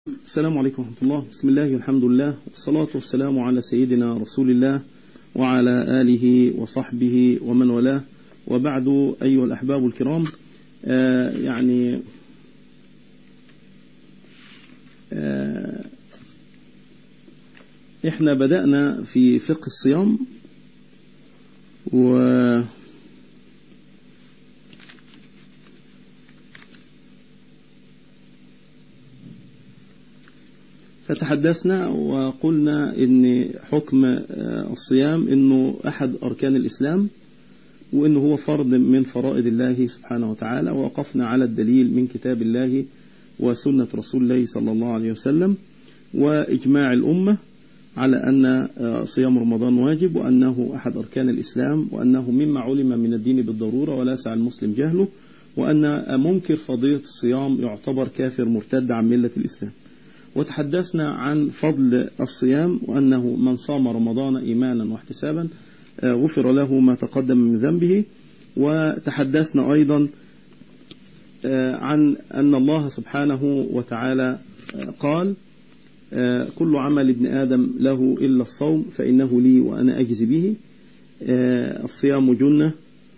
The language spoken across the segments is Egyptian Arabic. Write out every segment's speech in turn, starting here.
السلام عليكم ورحمة الله بسم الله والحمد لله والصلاة والسلام على سيدنا رسول الله وعلى آله وصحبه ومن والاه وبعد أيها الأحباب الكرام آه يعني آه احنا بدأنا في فقه الصيام و فتحدثنا وقلنا ان حكم الصيام انه احد اركان الاسلام وانه هو فرض من فرائض الله سبحانه وتعالى ووقفنا على الدليل من كتاب الله وسنة رسول الله صلى الله عليه وسلم واجماع الامة على ان صيام رمضان واجب وانه احد اركان الاسلام وانه مما علم من الدين بالضرورة ولا يسع المسلم جهله وان منكر فضيلة الصيام يعتبر كافر مرتد عن ملة الاسلام وتحدثنا عن فضل الصيام وأنه من صام رمضان إيمانا واحتسابا غفر له ما تقدم من ذنبه وتحدثنا أيضا عن أن الله سبحانه وتعالى قال كل عمل ابن آدم له إلا الصوم فإنه لي وأنا أجزي به الصيام جنة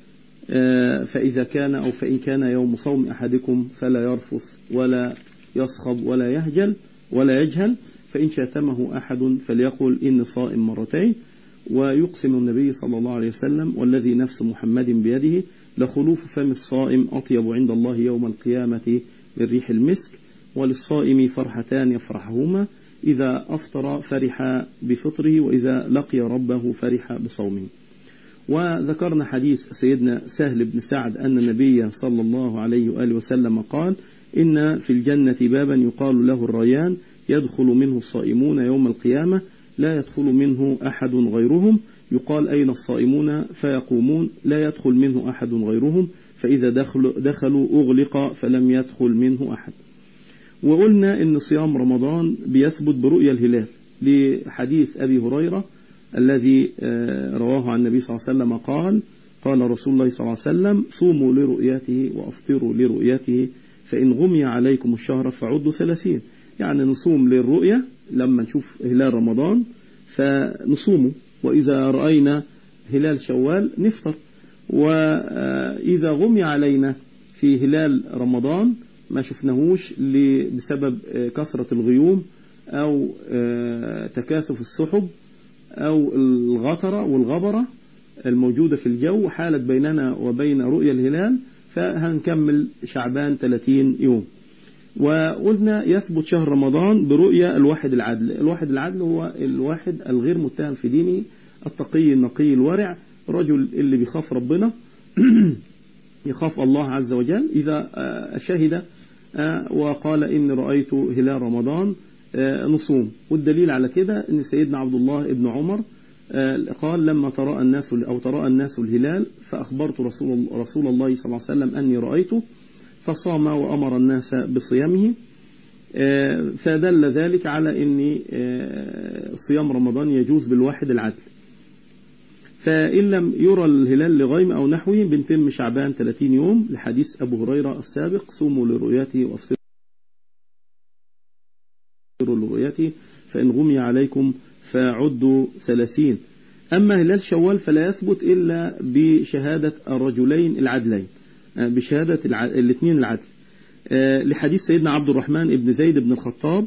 فإذا كان أو فإن كان يوم صوم أحدكم فلا يرفث ولا يصخب ولا يهجل ولا يجهل فإن شاتمه أحد فليقل إن صائم مرتين ويقسم النبي صلى الله عليه وسلم والذي نفس محمد بيده لخلوف فم الصائم أطيب عند الله يوم القيامة من ريح المسك وللصائم فرحتان يفرحهما إذا أفطر فرح بفطره وإذا لقي ربه فرح بصومه وذكرنا حديث سيدنا سهل بن سعد أن النبي صلى الله عليه وآله وسلم قال إن في الجنة بابا يقال له الريان يدخل منه الصائمون يوم القيامة لا يدخل منه أحد غيرهم يقال أين الصائمون فيقومون لا يدخل منه أحد غيرهم فإذا دخلوا, دخلوا أغلق فلم يدخل منه أحد وقلنا إن صيام رمضان بيثبت برؤية الهلال لحديث أبي هريرة الذي رواه عن النبي صلى الله عليه وسلم قال قال رسول الله صلى الله عليه وسلم صوموا لرؤيته وأفطروا لرؤيته فإن غمي عليكم الشهر فعدوا ثلاثين يعني نصوم للرؤية لما نشوف هلال رمضان فنصومه وإذا رأينا هلال شوال نفطر وإذا غمي علينا في هلال رمضان ما شفناهوش بسبب كثرة الغيوم أو تكاثف السحب أو الغطرة والغبرة الموجودة في الجو حالت بيننا وبين رؤية الهلال فهنكمل شعبان 30 يوم وقلنا يثبت شهر رمضان برؤية الواحد العدل الواحد العدل هو الواحد الغير متهم في دينه التقي النقي الورع رجل اللي بيخاف ربنا يخاف الله عز وجل إذا شهد وقال إن رأيت هلال رمضان نصوم والدليل على كده أن سيدنا عبد الله ابن عمر قال لما تراءى الناس أو تراءى الناس الهلال فأخبرت رسول رسول الله صلى الله عليه وسلم أني رأيته فصام وأمر الناس بصيامه فدل ذلك على أن صيام رمضان يجوز بالواحد العدل فإن لم يرى الهلال لغيم أو نحوه بنتم شعبان 30 يوم لحديث أبو هريرة السابق صوموا لرؤيته وافطروا لرؤيته فإن غمي عليكم فعدوا ثلاثين أما هلال شوال فلا يثبت إلا بشهادة الرجلين العدلين بشهادة الاثنين العدل لحديث سيدنا عبد الرحمن ابن زيد بن الخطاب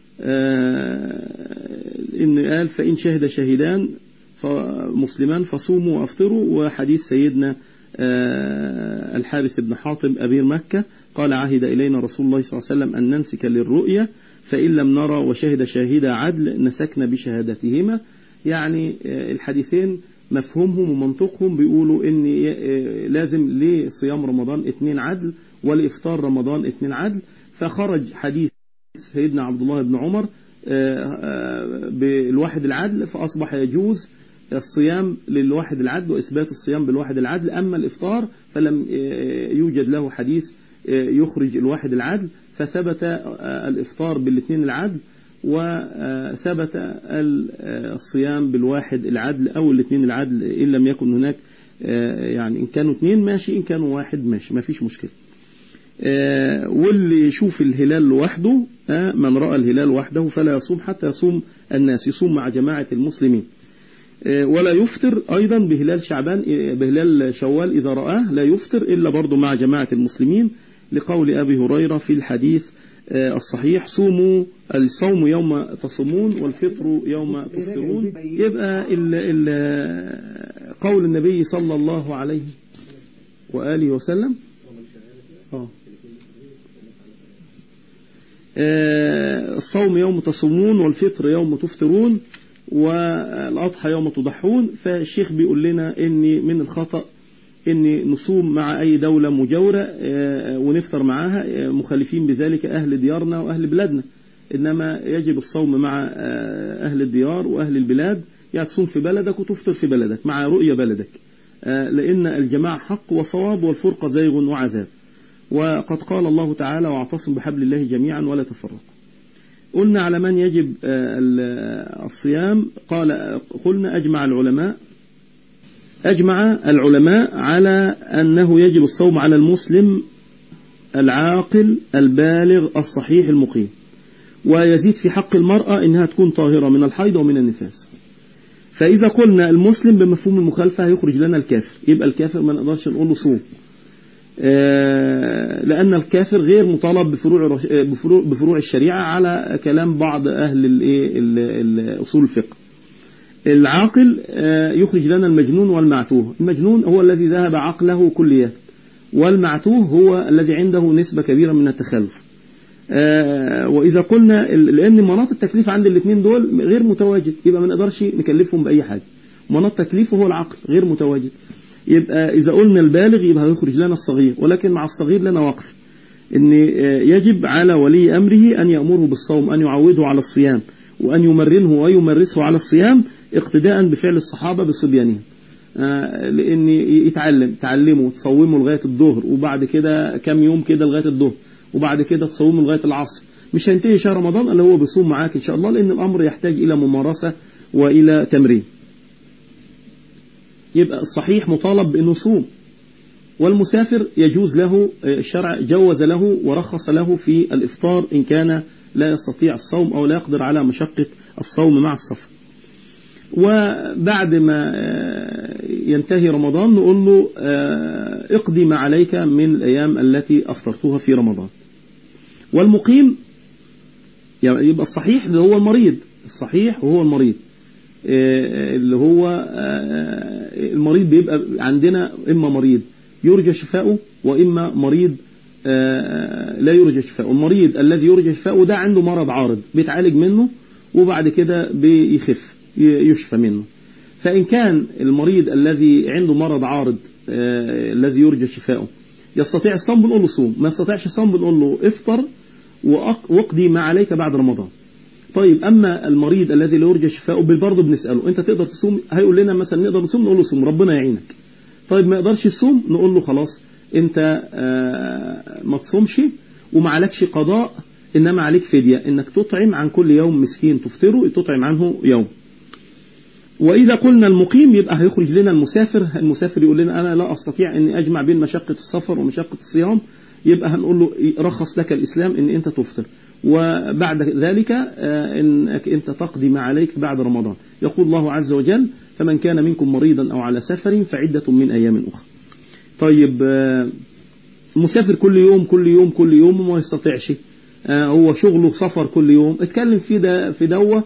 إن قال فإن شهد شهدان مسلمان فصوموا وافطروا وحديث سيدنا الحارث بن حاطب أمير مكة قال عهد إلينا رسول الله صلى الله عليه وسلم أن ننسك للرؤية فإن لم نرى وشهد شاهد عدل نسكنا بشهادتهما يعني الحديثين مفهومهم ومنطقهم بيقولوا ان لازم لصيام رمضان اثنين عدل ولإفطار رمضان اثنين عدل فخرج حديث سيدنا عبد الله بن عمر بالواحد العدل فأصبح يجوز الصيام للواحد العدل وإثبات الصيام بالواحد العدل أما الإفطار فلم يوجد له حديث يخرج الواحد العدل فثبت الإفطار بالاثنين العدل وثبت الصيام بالواحد العدل أو الاثنين العدل إن لم يكن هناك يعني إن كانوا اثنين ماشي إن كانوا واحد ماشي ما فيش مشكلة واللي يشوف الهلال لوحده من رأى الهلال وحده فلا يصوم حتى يصوم الناس يصوم مع جماعة المسلمين ولا يفطر أيضا بهلال شعبان بهلال شوال إذا رآه لا يفطر إلا برضه مع جماعة المسلمين لقول أبي هريرة في الحديث الصحيح صوموا الصوم يوم تصومون والفطر يوم تفطرون يبقى ال ال قول النبي صلى الله عليه وآله وسلم الصوم يوم تصومون والفطر يوم تفطرون والأضحى يوم تضحون فالشيخ بيقول لنا ان من الخطأ ان نصوم مع اي دولة مجاورة ونفطر معاها مخالفين بذلك اهل ديارنا واهل بلادنا انما يجب الصوم مع اهل الديار واهل البلاد يعني تصوم في بلدك وتفطر في بلدك مع رؤية بلدك لان الجماعة حق وصواب والفرقة زيغ وعذاب وقد قال الله تعالى واعتصم بحبل الله جميعا ولا تفرقوا قلنا على من يجب الصيام قال قلنا أجمع العلماء أجمع العلماء على أنه يجب الصوم على المسلم العاقل البالغ الصحيح المقيم ويزيد في حق المرأة إنها تكون طاهرة من الحيض ومن النفاس فإذا قلنا المسلم بمفهوم المخالفة هيخرج لنا الكافر يبقى الكافر ما نقدرش نقول له صوم لأن الكافر غير مطالب بفروع بفروع, بفروع الشريعة على كلام بعض أهل أصول الفقه العاقل يخرج لنا المجنون والمعتوه المجنون هو الذي ذهب عقله كليات والمعتوه هو الذي عنده نسبة كبيرة من التخلف وإذا قلنا لأن مناط التكليف عند الاثنين دول غير متواجد يبقى ما نقدرش نكلفهم بأي حاجة مناط تكليفه هو العقل غير متواجد يبقى إذا قلنا البالغ يبقى هيخرج لنا الصغير ولكن مع الصغير لنا وقف إن يجب على ولي أمره أن يأمره بالصوم أن يعوده على الصيام وأن يمرنه ويمرسه على الصيام اقتداء بفعل الصحابة بصبيانهم لأن يتعلم تعلمه تصومه لغاية الظهر وبعد كده كم يوم كده لغاية الظهر وبعد كده تصومه لغاية العصر مش هينتهي شهر رمضان اللي هو بيصوم معاك إن شاء الله لأن الأمر يحتاج إلى ممارسة وإلى تمرين يبقى الصحيح مطالب بأنه يصوم والمسافر يجوز له الشرع جوز له ورخص له في الإفطار إن كان لا يستطيع الصوم أو لا يقدر على مشقة الصوم مع السفر وبعد ما ينتهي رمضان نقول له اقضي ما عليك من الأيام التي أفطرتها في رمضان والمقيم يبقى الصحيح ده هو المريض الصحيح وهو المريض اللي هو المريض بيبقى عندنا إما مريض يرجى شفاؤه وإما مريض لا يرجى شفاؤه المريض الذي يرجى شفاؤه ده عنده مرض عارض بيتعالج منه وبعد كده بيخف يشفى منه فإن كان المريض الذي عنده مرض عارض الذي يرجى شفاؤه يستطيع الصوم بنقول له صوم ما يستطيعش الصوم بنقول له افطر واقضي ما عليك بعد رمضان طيب أما المريض الذي لا يرجى شفاؤه بالبرضه بنسأله أنت تقدر تصوم هيقول لنا مثلا نقدر نصوم نقول له صوم ربنا يعينك طيب ما يقدرش يصوم نقول له خلاص أنت ما تصومش وما عليكش قضاء إنما عليك فدية إنك تطعم عن كل يوم مسكين تفطره تطعم عنه يوم وإذا قلنا المقيم يبقى هيخرج لنا المسافر المسافر يقول لنا أنا لا أستطيع أن أجمع بين مشقة السفر ومشقة الصيام يبقى هنقول له رخص لك الإسلام أن أنت تفطر وبعد ذلك أنك أنت تقضي ما عليك بعد رمضان يقول الله عز وجل فمن كان منكم مريضا أو على سفر فعدة من أيام أخرى طيب مسافر كل يوم كل يوم كل يوم وما يستطيعش هو شغله سفر كل يوم اتكلم في ده في دوه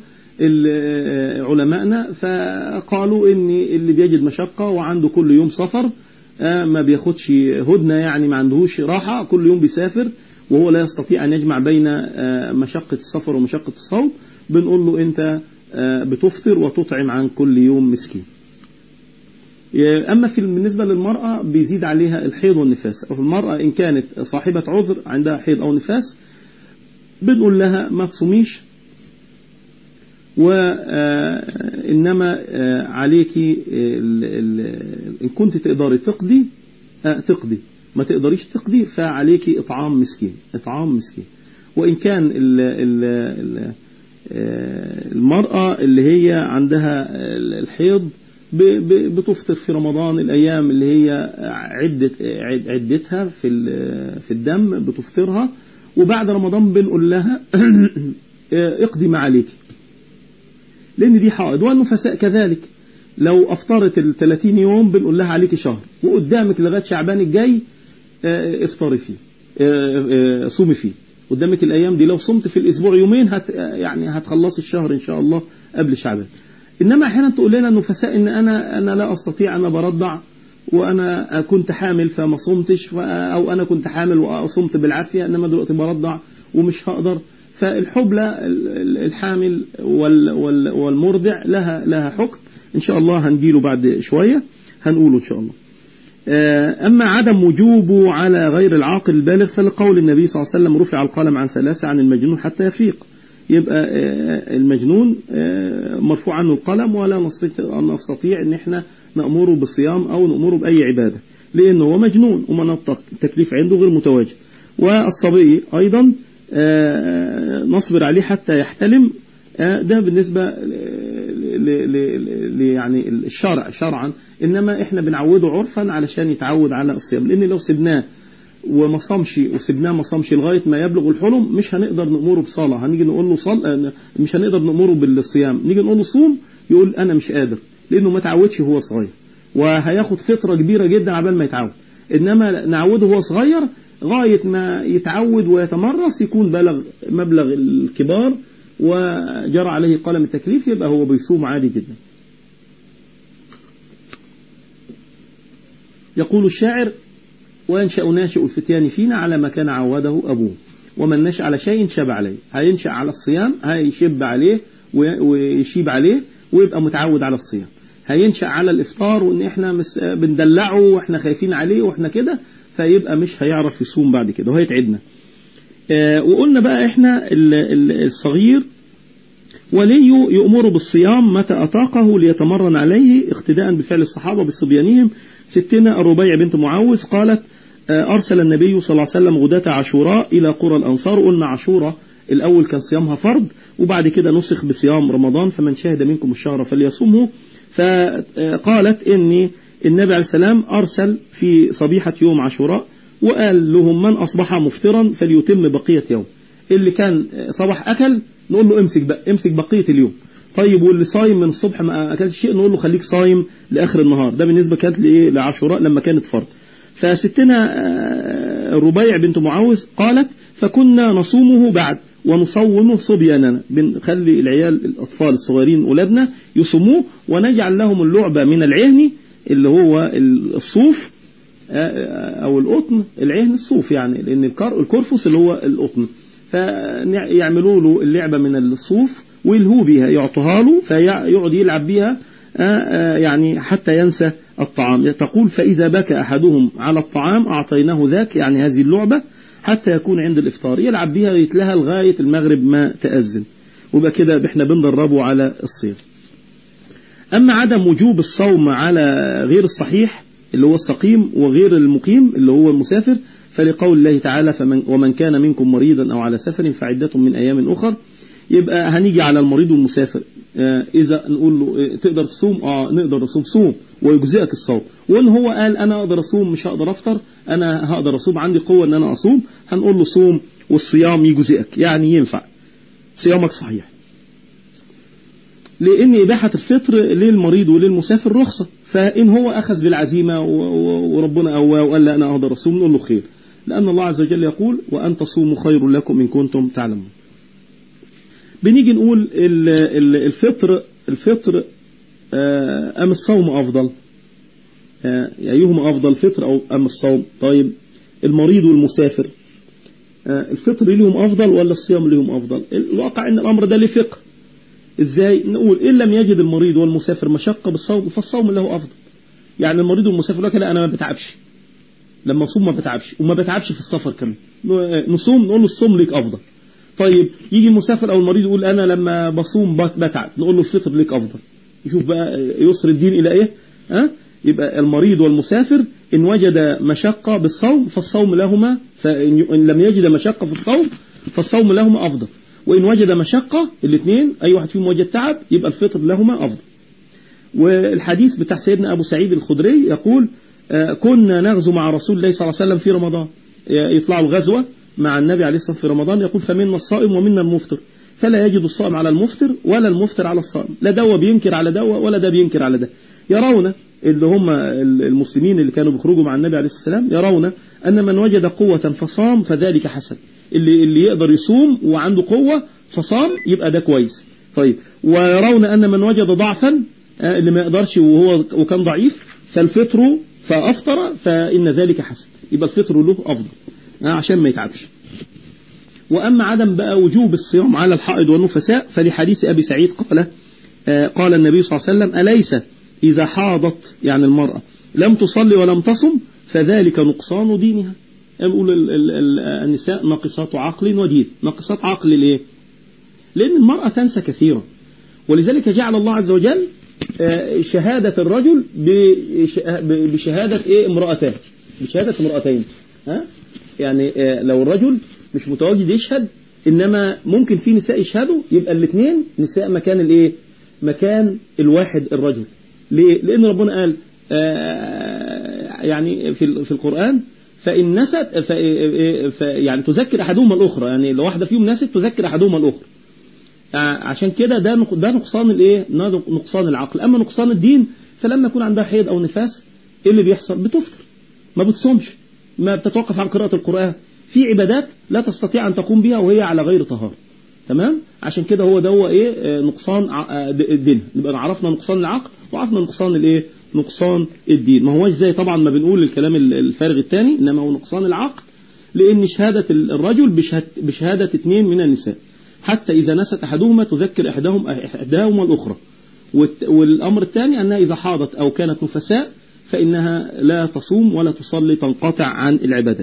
علمائنا فقالوا ان اللي بيجد مشقة وعنده كل يوم سفر ما بياخدش هدنة يعني ما عندهوش راحة كل يوم بيسافر وهو لا يستطيع أن يجمع بين مشقة السفر ومشقة الصوم بنقول له أنت بتفطر وتطعم عن كل يوم مسكين أما في بالنسبة للمرأة بيزيد عليها الحيض والنفاس المرأة إن كانت صاحبة عذر عندها حيض أو نفاس بنقول لها ما تصوميش وإنما عليك إن كنت تقدري تقضي تقضي ما تقدريش تقضي فعليك إطعام مسكين إطعام مسكين وإن كان ال ال المرأة اللي هي عندها الحيض بتفطر في رمضان الأيام اللي هي عدة عدتها في في الدم بتفطرها وبعد رمضان بنقول لها اقضي ما عليك لأن دي حائض والنفساء كذلك لو أفطرت ال 30 يوم بنقول لها عليك شهر وقدامك لغاية شعبان الجاي افطري فيه صومي فيه قدامك الأيام دي لو صمت في الأسبوع يومين هت يعني هتخلصي الشهر إن شاء الله قبل شعبان إنما أحيانا تقول لنا النفساء إن أنا أنا لا أستطيع أنا برضع وأنا كنت حامل فما صمتش أو أنا كنت حامل وصمت بالعافية إنما دلوقتي برضع ومش هقدر فالحبلى الحامل والمرضع لها لها حكم إن شاء الله هنجيله بعد شوية هنقوله إن شاء الله أما عدم وجوبه على غير العاقل البالغ فلقول النبي صلى الله عليه وسلم رفع القلم عن ثلاثة عن المجنون حتى يفيق يبقى المجنون مرفوع عنه القلم ولا نستطيع ان احنا نأمره بالصيام او نأمره بأي عبادة لأنه هو مجنون ومن التكليف عنده غير متواجد والصبي أيضا نصبر عليه حتى يحتلم ده بالنسبة ل يعني الشرع شرعا إنما إحنا بنعوده عرفا علشان يتعود على الصيام لأن لو سبناه وما صامش وسبناه ما صامش لغايه ما يبلغ الحلم مش هنقدر نامره بصلاه هنيجي نقول له صل مش هنقدر نامره بالصيام نيجي نقول له صوم يقول انا مش قادر لانه ما تعودش وهو صغير وهياخد فتره كبيره جدا عبال ما يتعود انما نعوده وهو صغير غايه ما يتعود ويتمرس يكون بلغ مبلغ الكبار وجرى عليه قلم التكليف يبقى هو بيصوم عادي جدا يقول الشاعر وينشأ ناشئ الفتيان فينا على ما كان عوده أبوه ومن نشأ على شيء شاب عليه هينشأ على الصيام هيشب عليه ويشيب عليه ويبقى متعود على الصيام هينشأ على الإفطار وإن إحنا مس بندلعه وإحنا خايفين عليه وإحنا كده فيبقى مش هيعرف يصوم بعد كده وهيتعبنا آه وقلنا بقى إحنا الصغير ولي يؤمر بالصيام متى أطاقه ليتمرن عليه اقتداء بفعل الصحابة بصبيانهم ستنا الربيع بنت معوذ قالت أرسل النبي صلى الله عليه وسلم غداة عاشوراء إلى قرى الأنصار قلنا عاشوراء الأول كان صيامها فرض وبعد كده نسخ بصيام رمضان فمن شهد منكم الشهر فليصومه فقالت إني النبي عليه السلام أرسل في صبيحة يوم عاشوراء وقال لهم من أصبح مفطرا فليتم بقية يوم اللي كان صباح أكل نقول له امسك بقى امسك بقية اليوم طيب واللي صايم من الصبح ما أكلش شيء نقول له خليك صايم لآخر النهار ده بالنسبة كانت لإيه لعاشوراء لما كانت فرض فستنا ربيع بنت معوذ قالت فكنا نصومه بعد ونصومه صبياننا بنخلي العيال الأطفال الصغيرين أولادنا يصوموه ونجعل لهم اللعبة من العهن اللي هو الصوف أو القطن العهن الصوف يعني لأن الكرفس اللي هو القطن فيعملوا له اللعبة من الصوف ويلهوا بيها يعطوها له فيقعد يلعب بيها يعني حتى ينسى الطعام تقول فإذا بكى أحدهم على الطعام أعطيناه ذاك يعني هذه اللعبة حتى يكون عند الإفطار يلعب بيها يتلها لغاية المغرب ما تأذن وبقى كده احنا بندربه على الصيام أما عدم وجوب الصوم على غير الصحيح اللي هو السقيم وغير المقيم اللي هو المسافر فلقول الله تعالى فمن ومن كان منكم مريضا أو على سفر فعدة من أيام أخر يبقى هنيجي على المريض والمسافر آه إذا نقول له تقدر تصوم آه نقدر نصوم صوم ويجزئك الصوم وإن هو قال أنا أقدر أصوم مش هقدر أفطر أنا هقدر أصوم عندي قوة إن أنا أصوم هنقول له صوم والصيام يجزئك يعني ينفع صيامك صحيح لأن إباحة الفطر للمريض وللمسافر رخصة فإن هو أخذ بالعزيمة وربنا قواه وقال لا أنا أقدر أصوم نقول له خير لأن الله عز وجل يقول وأن تصوموا خير لكم إن كنتم تعلمون بنيجي نقول الفطر الفطر أم الصوم أفضل أيهما أفضل فطر أو أم الصوم طيب المريض والمسافر الفطر لهم أفضل ولا الصيام لهم أفضل الواقع أن الأمر ده له فقه إزاي نقول إن لم يجد المريض والمسافر مشقة بالصوم فالصوم له أفضل يعني المريض والمسافر لك لا أنا ما بتعبش لما أصوم ما بتعبش وما بتعبش في السفر كمان نصوم نقول له الصوم لك أفضل طيب يجي المسافر أو المريض يقول أنا لما بصوم بتعب نقول له الفطر لك أفضل يشوف بقى يسر الدين إلى إيه ها يبقى المريض والمسافر إن وجد مشقة بالصوم فالصوم لهما فإن لم يجد مشقة في الصوم فالصوم لهما أفضل وإن وجد مشقة الاثنين أي واحد فيهم وجد تعب يبقى الفطر لهما أفضل والحديث بتاع سيدنا أبو سعيد الخدري يقول آه، كنا نغزو مع رسول الله صلى الله عليه وسلم في رمضان يطلعوا الغزوة مع النبي عليه الصلاة والسلام في رمضان يقول فمنا الصائم ومنا المفطر فلا يجد الصائم على المفطر ولا المفطر على الصائم لا دوا بينكر على دوا ولا ده بينكر على ده يرون اللي هم المسلمين اللي كانوا بيخرجوا مع النبي عليه الصلاة والسلام يرون أن من وجد قوة فصام فذلك حسن اللي, اللي يقدر يصوم وعنده قوة فصام يبقى ده كويس طيب ويرون أن من وجد ضعفا آه، اللي ما يقدرش وهو وكان ضعيف فالفطر فأفطر فإن ذلك حسن يبقى الفطر له أفضل آه، عشان ما يتعبش وأما عدم بقى وجوب الصيام على الحائض والنفساء فلحديث أبي سعيد قال آه، قال النبي صلى الله عليه وسلم أليس إذا حاضت يعني المرأة لم تصلي ولم تصم فذلك نقصان دينها يقول النساء ناقصات عقل ودين ناقصات عقل ليه لأن المرأة تنسى كثيرا ولذلك جعل الله عز وجل آه، شهادة الرجل بشهادة إيه امرأتان بشهادة امرأتين ها يعني آه، لو الرجل مش متواجد يشهد إنما ممكن في نساء يشهدوا يبقى الاثنين نساء مكان الإيه مكان الواحد الرجل ليه لأن ربنا قال آه، يعني في في القرآن فإن نست يعني تذكر أحدهما الأخرى يعني لو واحدة فيهم نست تذكر أحدهما الأخرى عشان كده ده ده نقصان الايه نقصان العقل اما نقصان الدين فلما يكون عندها حيض او نفاس ايه اللي بيحصل بتفطر ما بتصومش ما بتتوقف عن قراءة القرآن في عبادات لا تستطيع أن تقوم بها وهي على غير طهارة تمام عشان كده هو ده هو ايه آه، نقصان آه، الدين نبقى عرفنا نقصان العقل وعرفنا نقصان الايه نقصان الدين ما هوش زي طبعا ما بنقول الكلام الفارغ الثاني انما هو نقصان العقل لان شهادة الرجل بشهادة اثنين من النساء حتى إذا نست أحدهما تذكر إحداهم إحداهما الأخرى والأمر الثاني أنها إذا حاضت أو كانت نفساء فإنها لا تصوم ولا تصلي تنقطع عن العبادات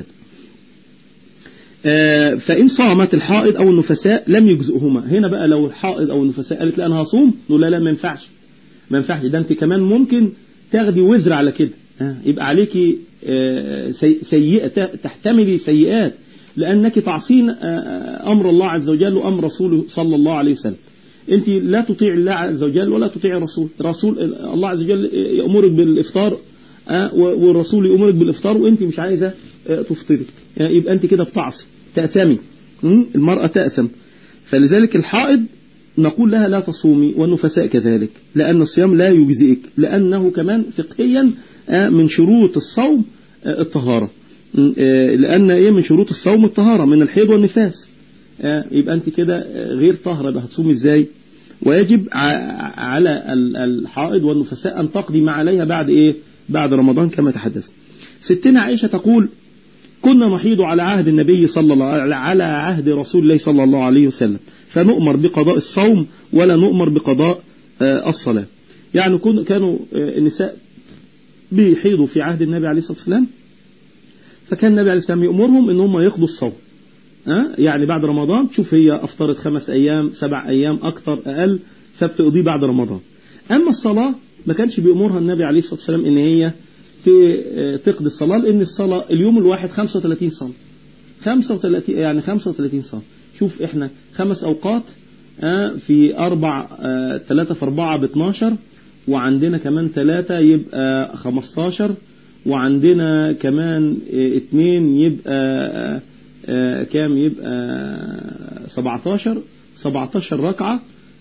آه، فإن صامت الحائض أو النفساء لم يجزئهما هنا بقى لو الحائض أو النفساء قالت لا أنا هصوم نقول لا لا ما ينفعش ما ينفعش ده أنت كمان ممكن تاخدي وزر على كده يبقى عليكي آه، سيئة تحتملي سيئات لأنك تعصين آه، أمر الله عز وجل وأمر رسوله صلى الله عليه وسلم أنت لا تطيع الله عز وجل ولا تطيع الرسول رسول الله عز وجل يأمرك بالإفطار والرسول يأمرك بالإفطار وأنت مش عايزة تفطري يبقى أنت كده بتعصي تأسمي المرأة تأسم فلذلك الحائض نقول لها لا تصومي والنفساء كذلك لأن الصيام لا يجزئك لأنه كمان فقهيا آه، من شروط الصوم آه، الطهارة آه، لأن إيه من شروط الصوم الطهارة من الحيض والنفاس يبقى أنت كده غير طاهرة هتصومي إزاي ويجب على الحائض والنفساء أن تقضي ما عليها بعد إيه بعد رمضان كما تحدث ستنا عائشة تقول كنا نحيض على عهد النبي صلى الله على عهد رسول الله صلى الله عليه وسلم فنؤمر بقضاء الصوم ولا نؤمر بقضاء آه، الصلاة يعني كانوا آه، النساء بيحيضوا في عهد النبي عليه الصلاة والسلام فكان النبي عليه الصلاة والسلام يأمرهم ان هم يقضوا الصوم يعني بعد رمضان تشوف هي أفطرت خمس أيام سبع أيام أكتر أقل فبتقضيه بعد رمضان أما الصلاة ما كانش بيأمرها النبي عليه الصلاة والسلام ان هي تقضي الصلاة لأن الصلاة اليوم الواحد 35 صلاة 35 يعني 35 صلاة شوف احنا خمس أوقات آه، في أربع آه، ثلاثة في أربعة ب 12 وعندنا كمان ثلاثة يبقى 15 وعندنا كمان آه، اثنين يبقى كام يبقى 17 17 ركعة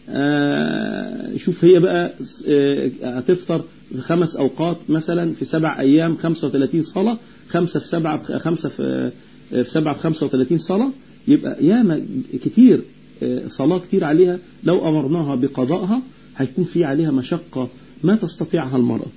شوف هي بقى هتفطر في خمس أوقات مثلا في سبع أيام 35 صلاة خمسة في سبعة خمسة في في سبعة في 35 صلاة يبقى ياما كتير صلاة كتير عليها لو أمرناها بقضائها هيكون في عليها مشقة ما تستطيعها المرأة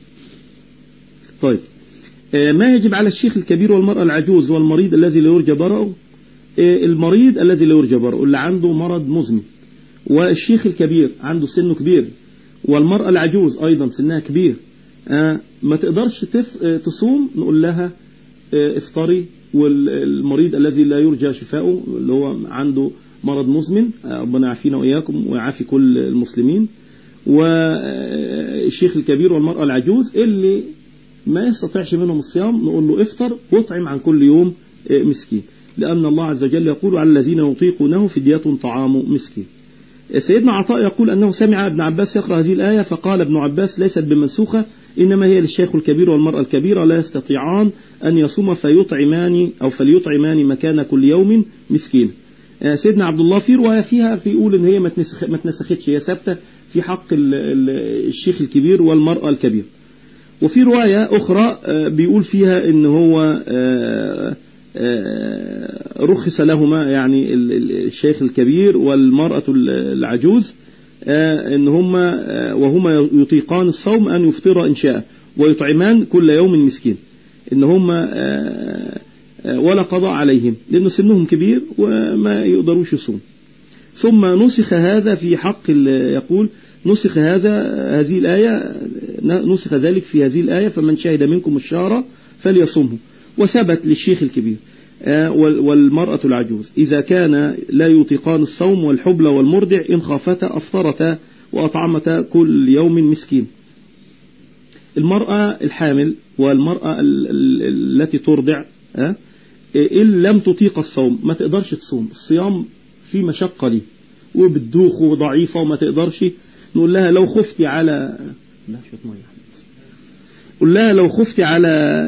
طيب ما يجب على الشيخ الكبير والمرأة العجوز والمريض الذي لا يرجى برأه المريض الذي لا يرجى برأه اللي عنده مرض مزمن والشيخ الكبير عنده سنه كبير والمرأة العجوز أيضا سنها كبير آه، ما تقدرش آه، تصوم نقول لها آه، افطري والمريض الذي لا يرجى شفاؤه اللي هو عنده مرض مزمن ربنا يعافينا وإياكم ويعافي كل المسلمين والشيخ الكبير والمرأة العجوز اللي ما يستطيعش منهم الصيام نقول له افطر واطعم عن كل يوم مسكين لأن الله عز وجل يقول على الذين يطيقونه فدية طعام مسكين سيدنا عطاء يقول أنه سمع ابن عباس يقرأ هذه الآية فقال ابن عباس ليست بمنسوخة إنما هي للشيخ الكبير والمرأة الكبيرة لا يستطيعان أن يصوم فيطعمان أو فليطعمان مكان كل يوم مسكين سيدنا عبد الله في رواية فيها في يقول إن هي ما تنسختش هي ثابتة في حق الشيخ الكبير والمرأة الكبيرة وفي رواية أخرى بيقول فيها إن هو رخص لهما يعني الشيخ الكبير والمرأة العجوز إن هما وهما يطيقان الصوم أن يفطر إن شاء ويطعمان كل يوم مسكين إن هما ولا قضاء عليهم لأن سنهم كبير وما يقدروش يصوم ثم نسخ هذا في حق يقول نسخ هذا هذه الآية نسخ ذلك في هذه الآية فمن شهد منكم الشهر فليصمه وثبت للشيخ الكبير والمرأة العجوز إذا كان لا يطيقان الصوم والحبل والمرضع إن خافتا أفطرتا وأطعمتا كل يوم مسكين المرأة الحامل والمرأة التي ترضع إن لم تطيق الصوم ما تقدرش تصوم الصيام في مشقة لي وبتدوخ وضعيفة وما تقدرش نقول لها لو خفتي على لا شوية مية قل لها لو خفتي على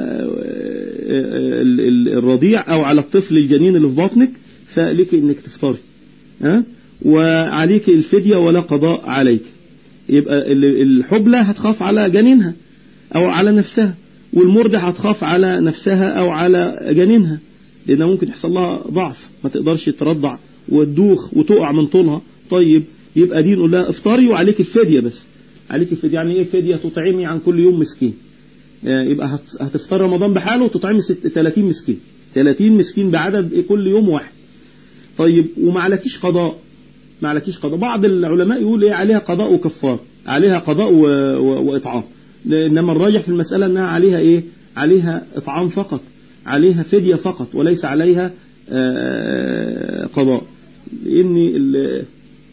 الرضيع او على الطفل الجنين اللي في بطنك فلك انك تفطري ها وعليك الفدية ولا قضاء عليك يبقى الحبلة هتخاف على جنينها او على نفسها والمرضع هتخاف على نفسها او على جنينها لانها ممكن يحصل لها ضعف ما تقدرش ترضع وتدوخ وتقع من طولها طيب يبقى دي نقول لها افطري وعليك الفدية بس عليك الفدية يعني ايه فدية تطعمي عن كل يوم مسكين يبقى هتفطر رمضان بحاله وتطعمي 30 مسكين 30 مسكين بعدد كل يوم واحد طيب وما عليكيش قضاء ما عليكيش قضاء بعض العلماء يقول ايه عليها قضاء وكفار عليها قضاء و... و... واطعام انما الراجح في المسألة انها عليها ايه عليها اطعام فقط عليها فدية فقط وليس عليها قضاء لان ال...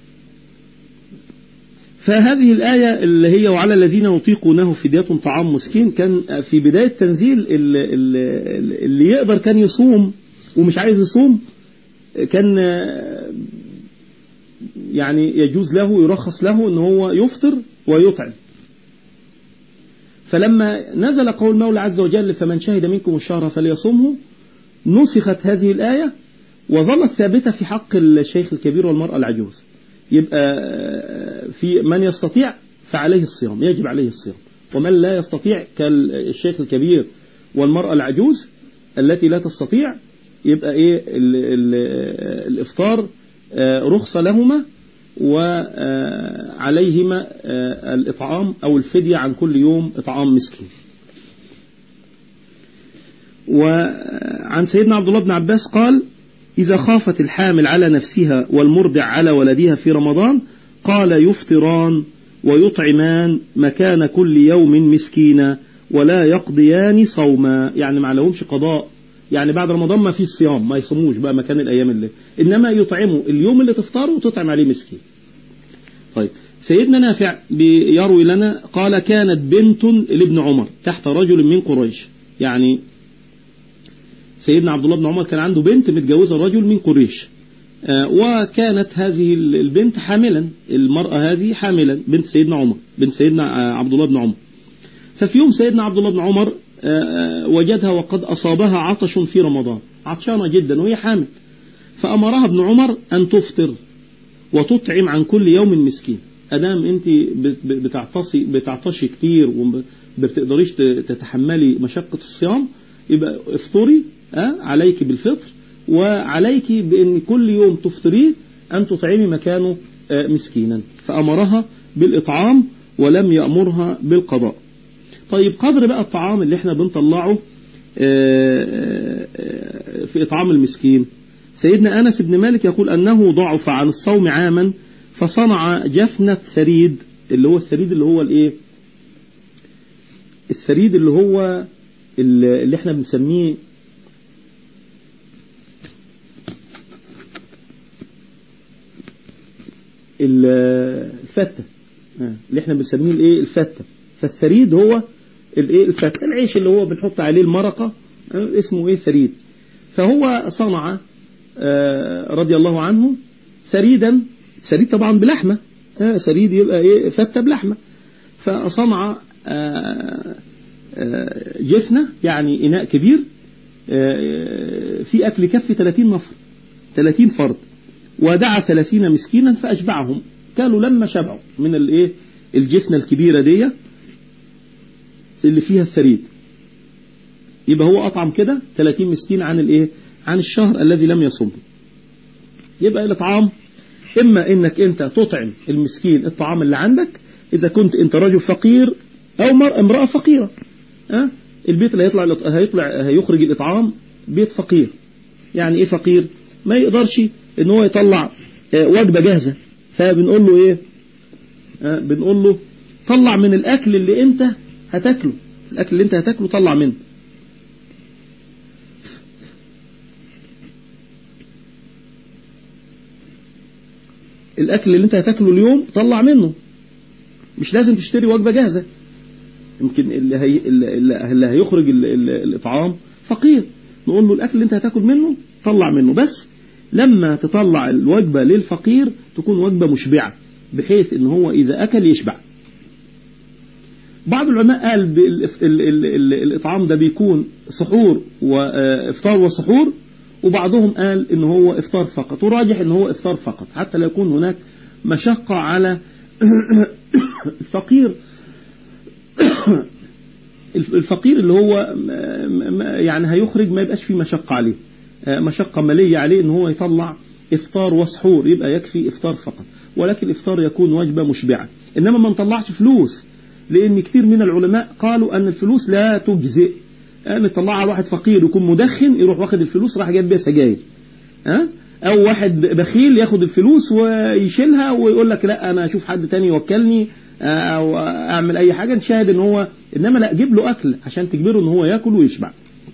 فهذه الآية اللي هي وعلى الذين يطيقونه فدية طعام مسكين كان في بداية تنزيل اللي يقدر كان يصوم ومش عايز يصوم كان يعني يجوز له يرخص له ان هو يفطر ويطعم فلما نزل قول المولى عز وجل فمن شهد منكم الشهر فليصومه نسخت هذه الآية وظلت ثابتة في حق الشيخ الكبير والمرأة العجوز يبقى في من يستطيع فعليه الصيام يجب عليه الصيام ومن لا يستطيع كالشيخ الكبير والمرأة العجوز التي لا تستطيع يبقى ايه ال ال الافطار رخصة لهما وعليهما الإطعام أو الفدية عن كل يوم إطعام مسكين وعن سيدنا عبد الله بن عباس قال إذا خافت الحامل على نفسها والمرضع على ولدها في رمضان قال يفطران ويطعمان مكان كل يوم مسكينا ولا يقضيان صوما يعني ما عليهمش قضاء يعني بعد رمضان ما فيش صيام ما يصوموش بقى مكان الأيام اللي إنما يطعموا اليوم اللي تفطروا وتطعم عليه مسكين طيب سيدنا نافع بيروي لنا قال كانت بنت لابن عمر تحت رجل من قريش يعني سيدنا عبد الله بن عمر كان عنده بنت متجوزة رجل من قريش وكانت هذه البنت حاملا المرأة هذه حاملا بنت سيدنا عمر بنت سيدنا عبد الله بن عمر ففي يوم سيدنا عبد الله بن عمر وجدها وقد أصابها عطش في رمضان عطشانة جدا وهي حامل فأمرها ابن عمر أن تفطر وتطعم عن كل يوم مسكين أدام أنت بتعطشي بتعطشي كتير وما بتقدريش تتحملي مشقة الصيام يبقى افطري عليك بالفطر وعليك بأن كل يوم تفطريه أن تطعمي مكانه مسكينا فأمرها بالإطعام ولم يأمرها بالقضاء طيب قدر بقى الطعام اللي احنا بنطلعه في إطعام المسكين سيدنا أنس بن مالك يقول أنه ضعف عن الصوم عاما فصنع جفنة ثريد اللي هو الثريد اللي هو الايه الثريد اللي هو اللي احنا بنسميه الفتة اللي احنا بنسميه الايه الفتة فالثريد هو الايه الفتة العيش اللي هو بنحط عليه المرقة اسمه ايه ثريد فهو صنع رضي الله عنه ثريدا سريد طبعا بلحمة آه سريد يبقى إيه فتة بلحمة فصنع آه آه جفنة يعني إناء كبير في أكل كف 30 نفر 30 فرد ودعا 30 مسكينا فأشبعهم كانوا لما شبعوا من الايه الجفنة الكبيرة دي اللي فيها الثريد يبقى هو أطعم كده 30 مسكين عن الايه عن الشهر الذي لم يصمه يبقى الإطعام إما إنك أنت تطعم المسكين الطعام اللي عندك إذا كنت أنت رجل فقير أو امرأة فقيرة أه؟ البيت اللي هيطلع هيطلع هيخرج الإطعام بيت فقير يعني إيه فقير ما يقدرش إن هو يطلع وجبة جاهزة فبنقول له إيه أه بنقول له طلع من الأكل اللي أنت هتاكله الأكل اللي أنت هتاكله طلع منه الأكل اللي أنت هتاكله اليوم طلع منه مش لازم تشتري وجبة جاهزة يمكن اللي, هي اللي هيخرج ال ال الإطعام فقير نقول له الأكل اللي أنت هتاكل منه طلع منه بس لما تطلع الوجبة للفقير تكون وجبة مشبعة بحيث ان هو إذا أكل يشبع بعض العلماء قال الإطعام ده بيكون سحور وإفطار وسحور وبعضهم قال ان هو إفطار فقط وراجح ان هو إفطار فقط حتى لا يكون هناك مشقة على الفقير الفقير اللي هو يعني هيخرج ما يبقاش فيه مشقة عليه مشقة مالية عليه ان هو يطلع افطار وسحور يبقى يكفي افطار فقط ولكن الافطار يكون وجبة مشبعة انما ما نطلعش فلوس لان كتير من العلماء قالوا ان الفلوس لا تجزئ ان تطلعها على واحد فقير يكون مدخن يروح واخد الفلوس راح جايب بيها سجاير ها او واحد بخيل ياخد الفلوس ويشيلها ويقول لك لا انا اشوف حد تاني يوكلني او اعمل اي حاجة نشاهد ان هو انما لا جيب له اكل عشان تجبره ان هو ياكل ويشبع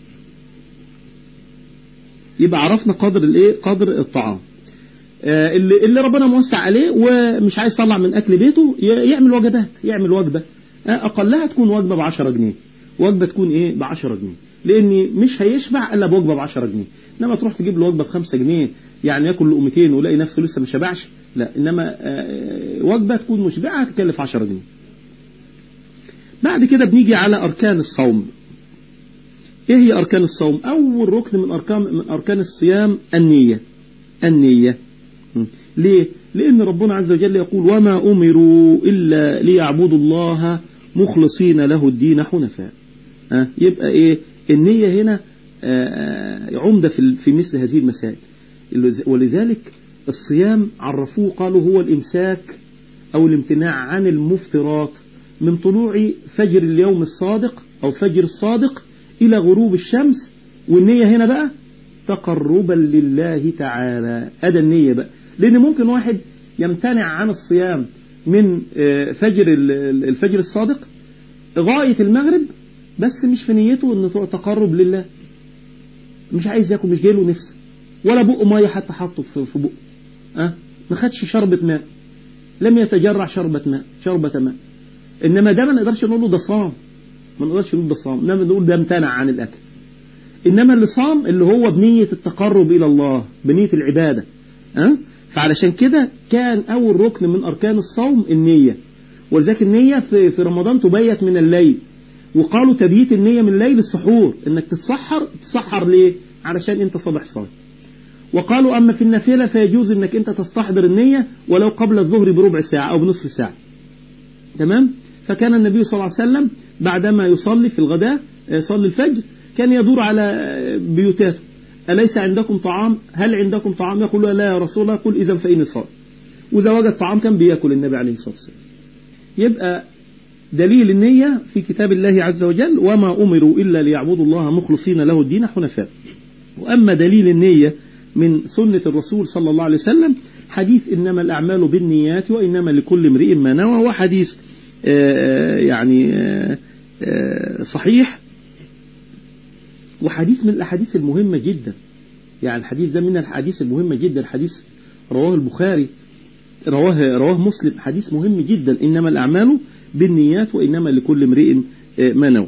يبقى عرفنا قدر الايه قدر الطعام اللي, اللي ربنا موسع عليه ومش عايز يطلع من اكل بيته يعمل وجبات يعمل وجبة اقلها تكون وجبة ب 10 جنيه وجبة تكون ايه ب 10 جنيه لان مش هيشبع الا بوجبة ب 10 جنيه انما تروح تجيب له وجبة ب 5 جنيه يعني ياكل لقمتين ويلاقي نفسه لسه ما شبعش لا انما وجبة تكون مشبعة هتكلف 10 جنيه بعد كده بنيجي على اركان الصوم ايه هي اركان الصوم اول ركن من اركان من اركان الصيام النية النية ليه لان ربنا عز وجل يقول وما امروا الا ليعبدوا الله مخلصين له الدين حنفاء أه يبقى ايه النية هنا آه عمدة في في مثل هذه المسائل ولذلك الصيام عرفوه قالوا هو الامساك او الامتناع عن المفترات من طلوع فجر اليوم الصادق او فجر الصادق إلى غروب الشمس والنية هنا بقى تقربا لله تعالى هذا النية بقى لأن ممكن واحد يمتنع عن الصيام من فجر الفجر الصادق غاية المغرب بس مش في نيته أنه تقرب لله مش عايز ياكل مش جايله نفس ولا بق مية حتى حطه في بقه أه؟ ما خدش شربة ماء لم يتجرع شربة ماء شربة ماء إنما ده ما نقدرش نقول له ده صام ما نقدرش نقول ده صام انما نقول ده امتنع عن الاكل انما اللي صام اللي هو بنية التقرب الى الله بنية العبادة أه؟ فعلشان كده كان اول ركن من اركان الصوم النية ولذلك النية في, في رمضان تبيت من الليل وقالوا تبييت النية من الليل السحور انك تتسحر تتسحر ليه علشان انت صبح صايم وقالوا اما في النافلة فيجوز انك انت تستحضر النية ولو قبل الظهر بربع ساعة او بنصف ساعة تمام فكان النبي صلى الله عليه وسلم بعدما يصلي في الغداء يصلي الفجر كان يدور على بيوتاته أليس عندكم طعام هل عندكم طعام يقول لا يا رسول الله قل إذا فإني صائم وإذا وجد طعام كان بياكل النبي عليه الصلاة والسلام يبقى دليل النية في كتاب الله عز وجل وما أمروا إلا ليعبدوا الله مخلصين له الدين حنفاء وأما دليل النية من سنة الرسول صلى الله عليه وسلم حديث إنما الأعمال بالنيات وإنما لكل امرئ ما نوى وحديث يعني صحيح وحديث من الأحاديث المهمة جدا يعني الحديث ده من الحديث المهمة جدا حديث رواه البخاري رواه رواه مسلم حديث مهم جدا إنما الأعمال بالنيات وإنما لكل امرئ ما نوى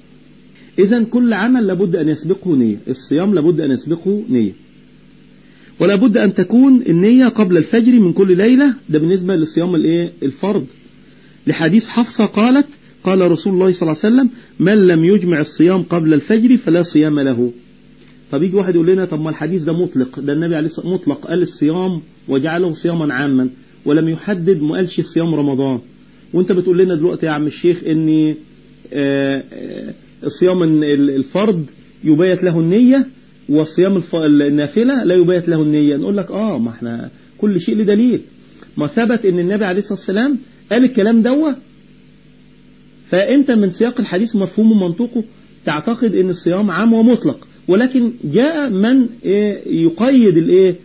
إذا كل عمل لابد أن يسبقه نية الصيام لابد أن يسبقه نية ولا بد أن تكون النية قبل الفجر من كل ليلة ده بالنسبة للصيام الايه الفرض لحديث حفصة قالت قال رسول الله صلى الله عليه وسلم من لم يجمع الصيام قبل الفجر فلا صيام له طب يجي واحد يقول لنا طب ما الحديث ده مطلق ده النبي عليه الصلاة مطلق قال الصيام وجعله صياما عاما ولم يحدد ما قالش صيام رمضان وانت بتقول لنا دلوقتي يا عم الشيخ ان صيام الفرض يبيت له النية وصيام النافلة لا يبيت له النية نقول لك اه ما احنا كل شيء له دليل ما ثبت ان النبي عليه الصلاة والسلام قال الكلام دوه فانت من سياق الحديث مفهوم ومنطوقه تعتقد ان الصيام عام ومطلق ولكن جاء من يقيد الايه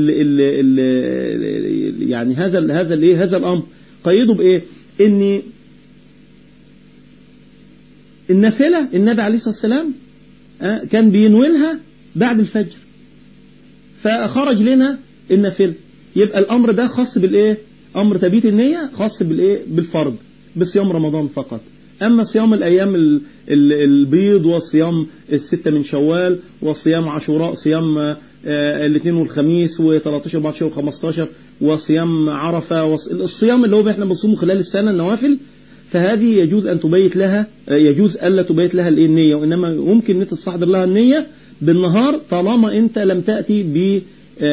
يعني هذا هذا الايه هذا الامر قيده بايه ان النافله النبي عليه الصلاه والسلام كان بينولها بعد الفجر فخرج لنا النافله يبقى الامر ده خاص بالايه امر تبيت النيه خاص بالايه بالفرض بصيام رمضان فقط أما صيام الأيام البيض وصيام الستة من شوال وصيام عاشوراء صيام الاثنين والخميس و13 14 و15 وصيام عرفة الصيام اللي هو احنا بنصومه خلال السنة النوافل فهذه يجوز أن تبيت لها يجوز ألا تبيت لها النية وإنما ممكن أن تستحضر لها النية بالنهار طالما أنت لم تأتي ب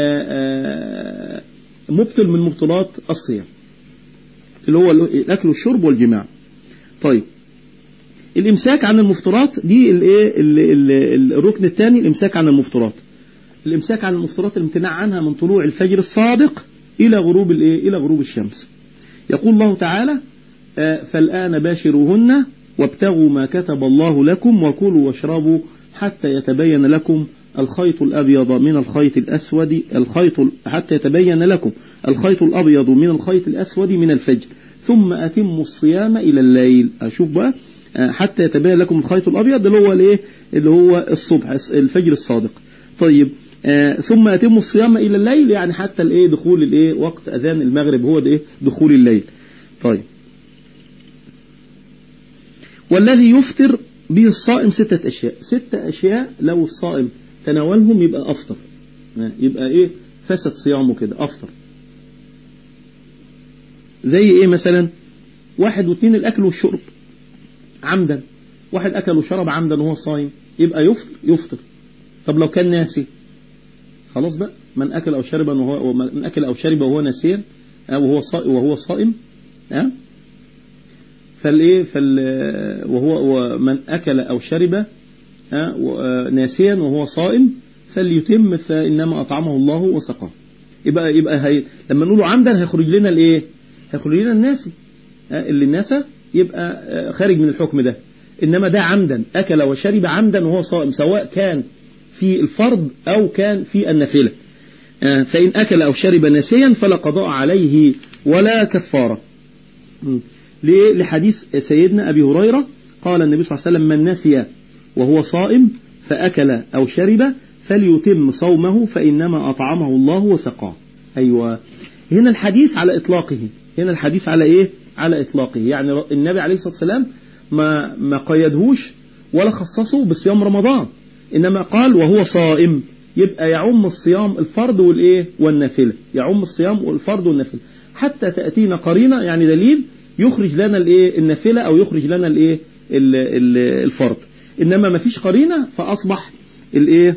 مبطل من مبطلات الصيام اللي هو الأكل والشرب والجماع طيب الامساك عن المفطرات دي الايه الركن الثاني الامساك عن المفطرات الامساك عن المفطرات الامتناع عنها من طلوع الفجر الصادق الى غروب الايه الى غروب الشمس يقول الله تعالى فالآن باشروهن وابتغوا ما كتب الله لكم وكلوا واشربوا حتى يتبين لكم الخيط الأبيض من الخيط الأسود الخيط حتى يتبين لكم الخيط الأبيض من الخيط الأسود من الفجر ثم أتموا الصيام إلى الليل أشوف بقى حتى يتبين لكم الخيط الأبيض اللي هو الايه اللي هو الصبح الفجر الصادق طيب آه ثم يتم الصيام إلى الليل يعني حتى الايه دخول الايه وقت أذان المغرب هو ده ايه دخول الليل طيب والذي يفطر به الصائم ستة أشياء ستة أشياء لو الصائم تناولهم يبقى أفطر يبقى إيه فسد صيامه كده أفطر زي إيه مثلا واحد واثنين الأكل والشرب عمدا واحد أكل وشرب عمدا وهو صايم يبقى يفطر يفطر طب لو كان ناسي خلاص بقى من أكل أو شرب وهو من أكل أو شرب وهو ناسيا وهو صائم وهو صائم ها فالايه فال وهو من اكل او شرب ناسيا وهو صائم فليتم فانما اطعمه الله وسقاه يبقى يبقى هي لما نقوله عمدا هيخرج لنا الايه هيخرج لنا الناسي اللي الناسا يبقى خارج من الحكم ده انما ده عمدا اكل وشرب عمدا وهو صائم سواء كان في الفرض او كان في النافله فان اكل او شرب ناسيا فلا قضاء عليه ولا كفاره لحديث سيدنا أبي هريرة قال النبي صلى الله عليه وسلم من نسي وهو صائم فأكل أو شرب فليتم صومه فإنما أطعمه الله وسقاه أيوة هنا الحديث على إطلاقه هنا الحديث على إيه على إطلاقه يعني النبي عليه الصلاة والسلام ما, ما قيدهوش ولا خصصه بصيام رمضان إنما قال وهو صائم يبقى يعم الصيام الفرض والإيه والنافلة يعم الصيام والفرض والنافلة حتى تأتينا قرينة يعني دليل يخرج لنا الايه النافله او يخرج لنا الايه الفرض انما ما فيش قرينه فاصبح الايه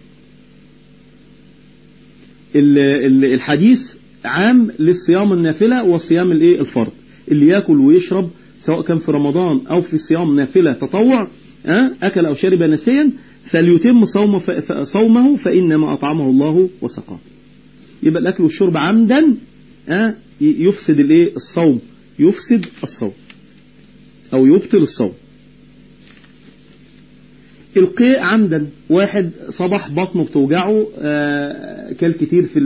الحديث عام للصيام النافله وصيام الايه الفرض اللي ياكل ويشرب سواء كان في رمضان او في صيام نافله تطوع اكل او شرب نسيا فليتم صوم صومه فانما اطعمه الله وسقاه يبقى الاكل والشرب عمدا يفسد الايه الصوم يفسد الصوم أو يبطل الصوم القيء عمدا واحد صبح بطنه بتوجعه آه كل كتير في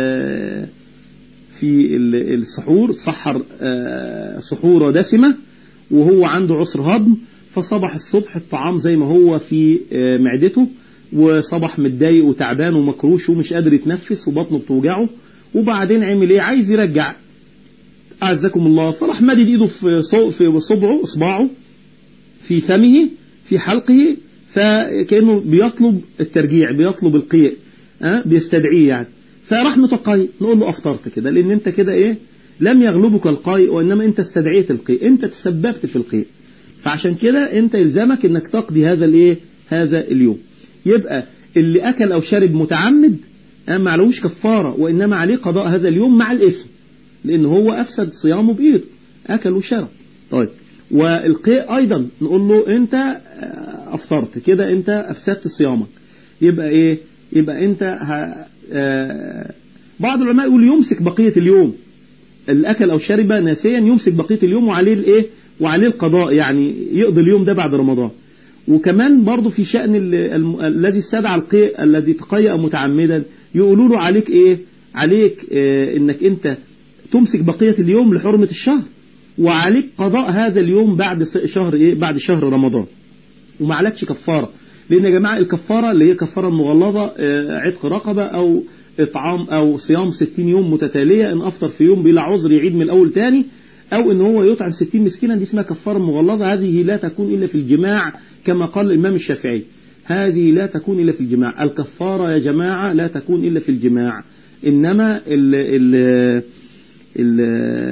في السحور سحر آه سحورة دسمة وهو عنده عسر هضم فصبح الصبح الطعام زي ما هو في آه معدته وصبح متضايق وتعبان ومكروش ومش قادر يتنفس وبطنه بتوجعه وبعدين عمل ايه عايز يرجع أعزكم الله فراح مدد إيده في في صبعه إصبعه في فمه في حلقه فكأنه بيطلب الترجيع بيطلب القيء أه؟ بيستدعيه يعني فراح متقي نقول له أفطرت كده لأن أنت كده إيه لم يغلبك القيء وإنما أنت استدعيت القيء أنت تسببت في القيء فعشان كده أنت يلزمك أنك تقضي هذا الإيه هذا اليوم يبقى اللي أكل أو شرب متعمد ما عليهوش كفارة وإنما عليه قضاء هذا اليوم مع الإثم لأن هو أفسد صيامه بإيده أكل وشرب طيب والقيء أيضا نقول له أنت أفطرت كده أنت أفسدت صيامك يبقى إيه يبقى أنت ه... بعض العلماء يقول يمسك بقية اليوم الأكل أو شرب ناسيا يمسك بقية اليوم وعليه الإيه وعليه القضاء يعني يقضي اليوم ده بعد رمضان وكمان برضه في شأن الذي استدعى القيء الذي تقيأ متعمدا يقولوا له عليك إيه عليك إيه إنك أنت تمسك بقية اليوم لحرمة الشهر وعليك قضاء هذا اليوم بعد شهر إيه بعد شهر رمضان وما عليكش كفارة لأن يا جماعة الكفارة اللي هي كفارة المغلظة عتق رقبة أو إطعام أو صيام 60 يوم متتالية إن أفطر في يوم بلا عذر يعيد من الأول تاني أو إن هو يطعم 60 مسكينا دي اسمها كفارة مغلظة هذه لا تكون إلا في الجماع كما قال الإمام الشافعي هذه لا تكون إلا في الجماع الكفارة يا جماعة لا تكون إلا في الجماع إنما ال ال ال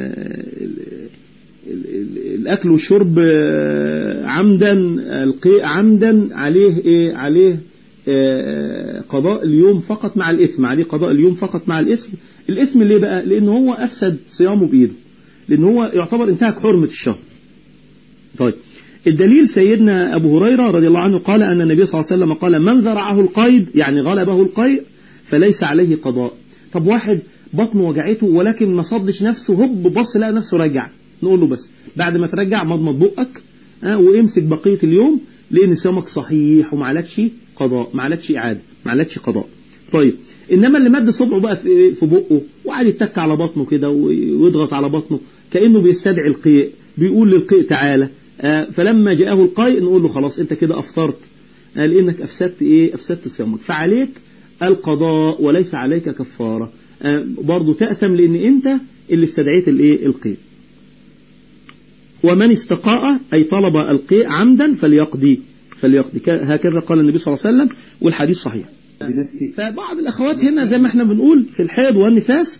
الأكل والشرب عمدا القيء عمدا عليه إيه عليه قضاء اليوم فقط مع الإثم عليه قضاء اليوم فقط مع الإثم الإثم ليه بقى لأن هو أفسد صيامه بإيده لأن هو يعتبر انتهك حرمة الشهر طيب الدليل سيدنا أبو هريرة رضي الله عنه قال أن النبي صلى الله عليه وسلم قال من ذرعه القيد يعني غلبه القيء فليس عليه قضاء طب واحد بطنه وجعته ولكن ما صدش نفسه هب بص لقى نفسه رجع نقول له بس بعد ما ترجع مضمض بقك أه وامسك بقية اليوم لأن صيامك صحيح وما عليكش قضاء ما عليكش إعادة ما عليكش قضاء طيب إنما اللي مد صبعه بقى في بقه وقعد يتك على بطنه كده ويضغط على بطنه كأنه بيستدعي القيء بيقول للقيء تعالى آه فلما جاءه القيء نقول له خلاص انت كده افطرت آه لانك افسدت ايه افسدت صيامك فعليك القضاء وليس عليك كفارة آه برضه تأثم لان انت اللي استدعيت الايه القيء ومن استقاء اي طلب القيء عمدا فليقضي فليقضي هكذا قال النبي صلى الله عليه وسلم والحديث صحيح فبعض الاخوات هنا زي ما احنا بنقول في الحيض والنفاس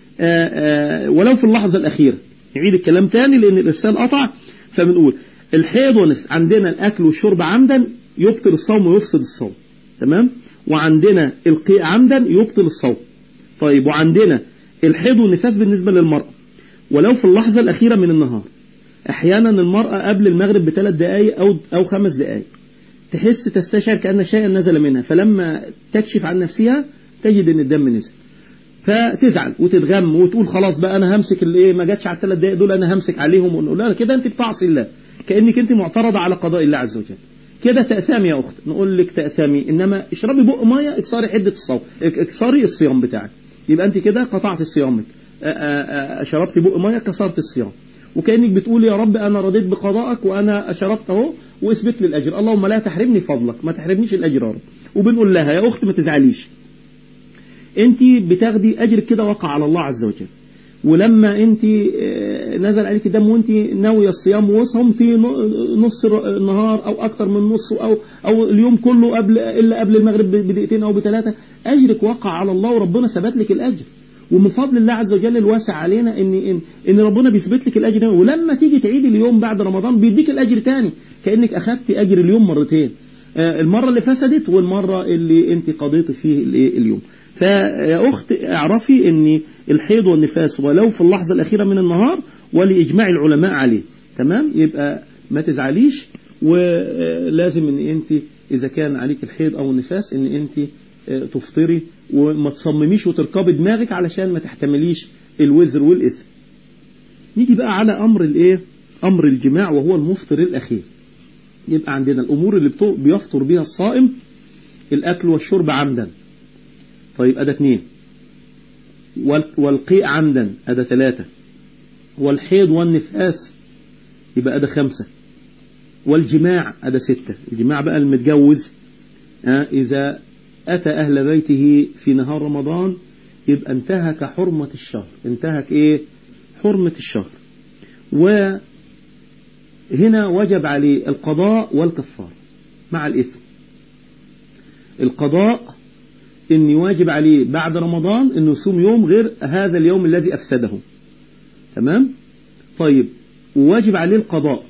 ولو في اللحظة الأخيرة نعيد الكلام تاني لأن الإرسال قطع فبنقول الحيض والنفس عندنا الأكل والشرب عمدا يبطل الصوم ويفسد الصوم تمام وعندنا القيء عمدا يبطل الصوم طيب وعندنا الحيض والنفاس بالنسبة للمرأة ولو في اللحظة الأخيرة من النهار أحيانا المرأة قبل المغرب بثلاث دقائق أو أو خمس دقائق تحس تستشعر كأن شيئا نزل منها فلما تكشف عن نفسها تجد أن الدم نزل فتزعل وتتغم وتقول خلاص بقى انا همسك الايه ما جاتش على الثلاث دقايق دول انا همسك عليهم ونقول لها كده انت بتعصي الله كانك انت معترضه على قضاء الله عز وجل كده تأسامي يا اخت نقول لك تأسامي انما اشربي بق ميه اكسري حده الصوم اكسري الصيام بتاعك يبقى انت كده قطعت صيامك شربتي بق ميه كسرت الصيام وكانك بتقول يا رب انا رضيت بقضائك وانا شربت اهو واثبت لي الاجر اللهم لا تحرمني فضلك ما تحرمنيش الاجر يا رب وبنقول لها يا اخت ما تزعليش انت بتاخدي اجر كده وقع على الله عز وجل ولما انت نزل عليك دم وانت ناويه الصيام وصمتي نص النهار او اكتر من نص او او اليوم كله قبل الا قبل المغرب بدقيقتين او بثلاثه اجرك وقع على الله وربنا ثبت لك الاجر ومن فضل الله عز وجل الواسع علينا ان ان, إن ربنا بيثبت لك الاجر ولما تيجي تعيد اليوم بعد رمضان بيديك الاجر تاني كانك اخذت اجر اليوم مرتين المره اللي فسدت والمره اللي انت قضيت فيه اليوم فيا أخت اعرفي أن الحيض والنفاس ولو في اللحظة الأخيرة من النهار ولإجماع العلماء عليه تمام يبقى ما تزعليش ولازم أن أنت إذا كان عليك الحيض أو النفاس أن أنت تفطري وما تصمميش وتركبي دماغك علشان ما تحتمليش الوزر والإثم نيجي بقى على أمر الإيه أمر الجماع وهو المفطر الأخير يبقى عندنا الأمور اللي بيفطر بها الصائم الأكل والشرب عمدا طيب أدا اثنين والقيء عمدا أدا ثلاثة والحيض والنفاس يبقى أدا خمسة والجماع أدا ستة الجماع بقى المتجوز آه إذا أتى أهل بيته في نهار رمضان يبقى انتهك حرمة الشهر انتهك إيه حرمة الشهر وهنا وجب عليه القضاء والكفار مع الإثم القضاء إن واجب عليه بعد رمضان إنه يصوم يوم غير هذا اليوم الذي أفسده تمام طيب وواجب عليه القضاء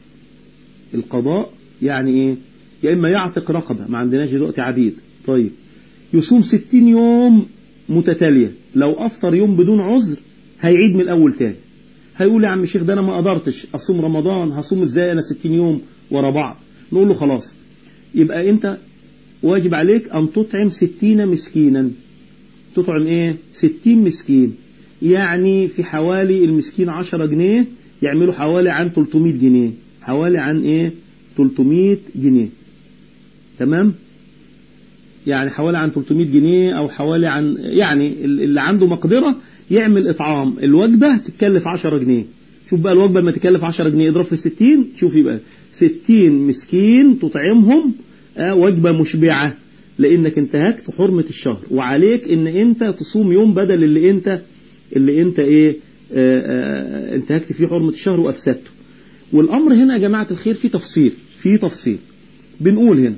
القضاء يعني إيه يا إما يعتق رقبة ما عندناش دلوقتي عبيد طيب يصوم ستين يوم متتالية لو أفطر يوم بدون عذر هيعيد من الأول تاني هيقول يا عم الشيخ ده أنا ما قدرتش أصوم رمضان هصوم إزاي أنا ستين يوم ورا بعض نقول له خلاص يبقى أنت واجب عليك أن تطعم ستين مسكينا تطعم إيه ستين مسكين يعني في حوالي المسكين عشرة جنيه يعملوا حوالي عن 300 جنيه حوالي عن إيه 300 جنيه تمام يعني حوالي عن 300 جنيه أو حوالي عن يعني اللي عنده مقدرة يعمل إطعام الوجبة تتكلف 10 جنيه شوف بقى الوجبة لما تكلف 10 جنيه اضرب في 60 شوف يبقى 60 مسكين تطعمهم وجبة مشبعة لأنك انتهكت حرمة الشهر وعليك ان انت تصوم يوم بدل اللي انت اللي انت ايه اه اه انتهكت فيه حرمة الشهر وافسدته والامر هنا يا جماعة الخير في تفصيل في تفصيل بنقول هنا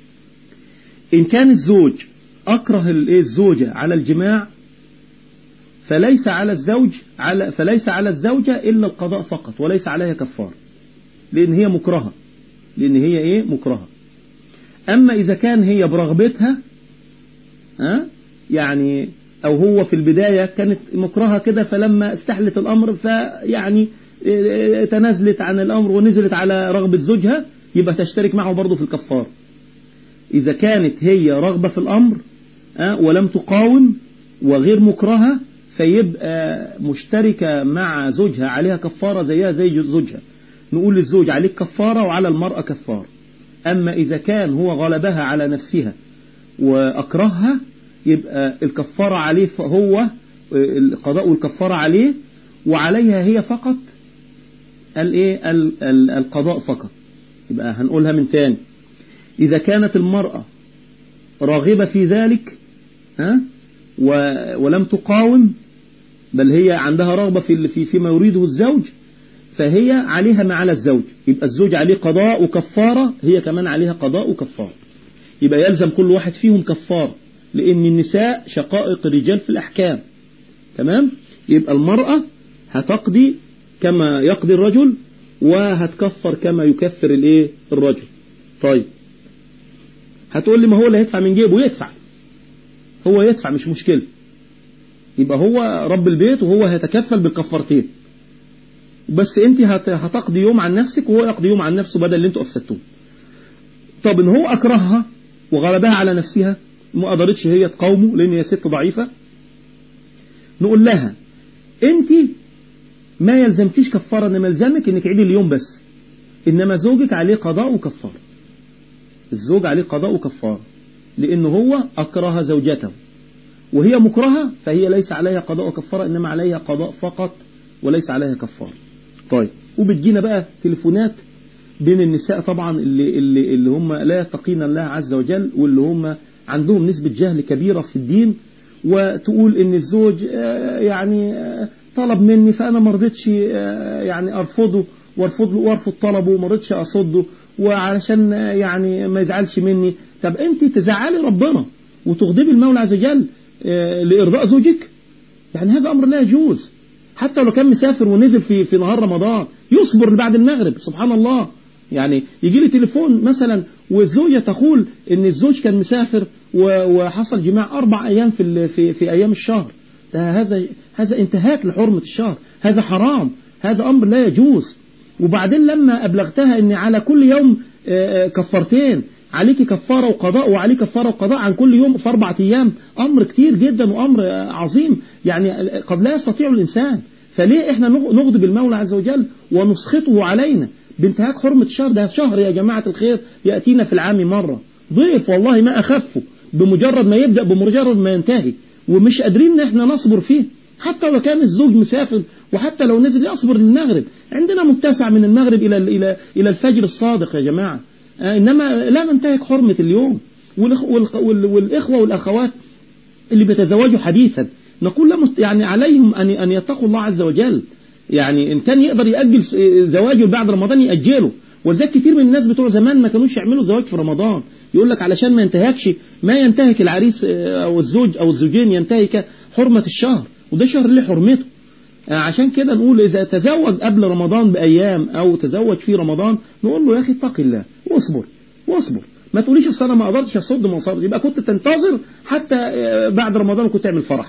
ان كان الزوج اكره الزوجة على الجماع فليس على الزوج على فليس على الزوجة الا القضاء فقط وليس عليها كفار لان هي مكرهة لان هي ايه مكرهة أما إذا كان هي برغبتها ها يعني أو هو في البداية كانت مكرهة كده فلما استحلت الأمر فيعني تنازلت عن الأمر ونزلت على رغبة زوجها يبقى تشترك معه برضه في الكفار إذا كانت هي رغبة في الأمر ولم تقاوم وغير مكرهة فيبقى مشتركة مع زوجها عليها كفارة زيها زي زوجها نقول للزوج عليك كفارة وعلى المرأة كفارة أما إذا كان هو غلبها على نفسها وأكرهها يبقى الكفارة عليه هو القضاء والكفارة عليه وعليها هي فقط الايه القضاء فقط يبقى هنقولها من تاني إذا كانت المرأة راغبة في ذلك ها ولم تقاوم بل هي عندها رغبة في في فيما يريده الزوج فهي عليها ما على الزوج يبقى الزوج عليه قضاء وكفارة هي كمان عليها قضاء وكفارة يبقى يلزم كل واحد فيهم كفارة لأن النساء شقائق الرجال في الأحكام تمام يبقى المرأة هتقضي كما يقضي الرجل وهتكفر كما يكفر الايه الرجل طيب هتقول لي ما هو اللي هيدفع من جيبه يدفع هو يدفع مش مشكلة يبقى هو رب البيت وهو هيتكفل بالكفارتين بس انت هتقضي يوم عن نفسك وهو يقضي يوم عن نفسه بدل اللي انتوا افسدتوه طب ان هو اكرهها وغلبها على نفسها ما قدرتش هي تقاومه لان هي ست ضعيفة نقول لها انت ما يلزمكيش كفارة انما يلزمك انك عيدي اليوم بس انما زوجك عليه قضاء وكفارة الزوج عليه قضاء وكفارة لانه هو اكره زوجته وهي مكرهة فهي ليس عليها قضاء وكفارة انما عليها قضاء فقط وليس عليها كفارة طيب وبتجينا بقى تليفونات بين النساء طبعا اللي, اللي, اللي هم لا يتقين الله عز وجل واللي هم عندهم نسبة جهل كبيرة في الدين وتقول ان الزوج يعني طلب مني فانا ما رضيتش يعني ارفضه وارفض له وارفض طلبه وما رضيتش اصده وعلشان يعني ما يزعلش مني طب انت تزعلي ربنا وتغضبي المولى عز وجل لارضاء زوجك يعني هذا امر لا يجوز حتى لو كان مسافر ونزل في في نهار رمضان يصبر بعد المغرب سبحان الله يعني يجي لي تليفون مثلا والزوجة تقول ان الزوج كان مسافر وحصل جماع اربع ايام في في في ايام الشهر ده هذا هذا انتهاك لحرمة الشهر هذا حرام هذا امر لا يجوز وبعدين لما ابلغتها ان على كل يوم كفارتين عليك كفارة وقضاء وعليك كفارة وقضاء عن كل يوم في أربعة أيام أمر كتير جدا وأمر عظيم يعني قد لا يستطيع الإنسان فليه إحنا نغضب المولى عز وجل ونسخطه علينا بانتهاك حرمة الشهر ده شهر يا جماعة الخير يأتينا في العام مرة ضيف والله ما أخفه بمجرد ما يبدأ بمجرد ما ينتهي ومش قادرين ان احنا نصبر فيه حتى لو كان الزوج مسافر وحتى لو نزل يصبر للمغرب عندنا متسع من المغرب إلى إلى إلى الفجر الصادق يا جماعة إنما لا ننتهك حرمة اليوم والإخوة والأخوات اللي بيتزوجوا حديثا نقول لهم يعني عليهم أن أن يتقوا الله عز وجل يعني إن كان يقدر يأجل زواجه بعد رمضان يأجله ولذلك كتير من الناس بتوع زمان ما كانوش يعملوا زواج في رمضان يقول لك علشان ما ينتهكش ما ينتهك العريس أو الزوج أو الزوجين ينتهك حرمة الشهر وده شهر اللي حرمته عشان كده نقول إذا تزوج قبل رمضان بأيام أو تزوج في رمضان نقول له يا أخي اتق الله واصبر واصبر ما تقوليش اصل انا ما قدرتش اصد مصاري يبقى كنت تنتظر حتى بعد رمضان كنت تعمل فرحك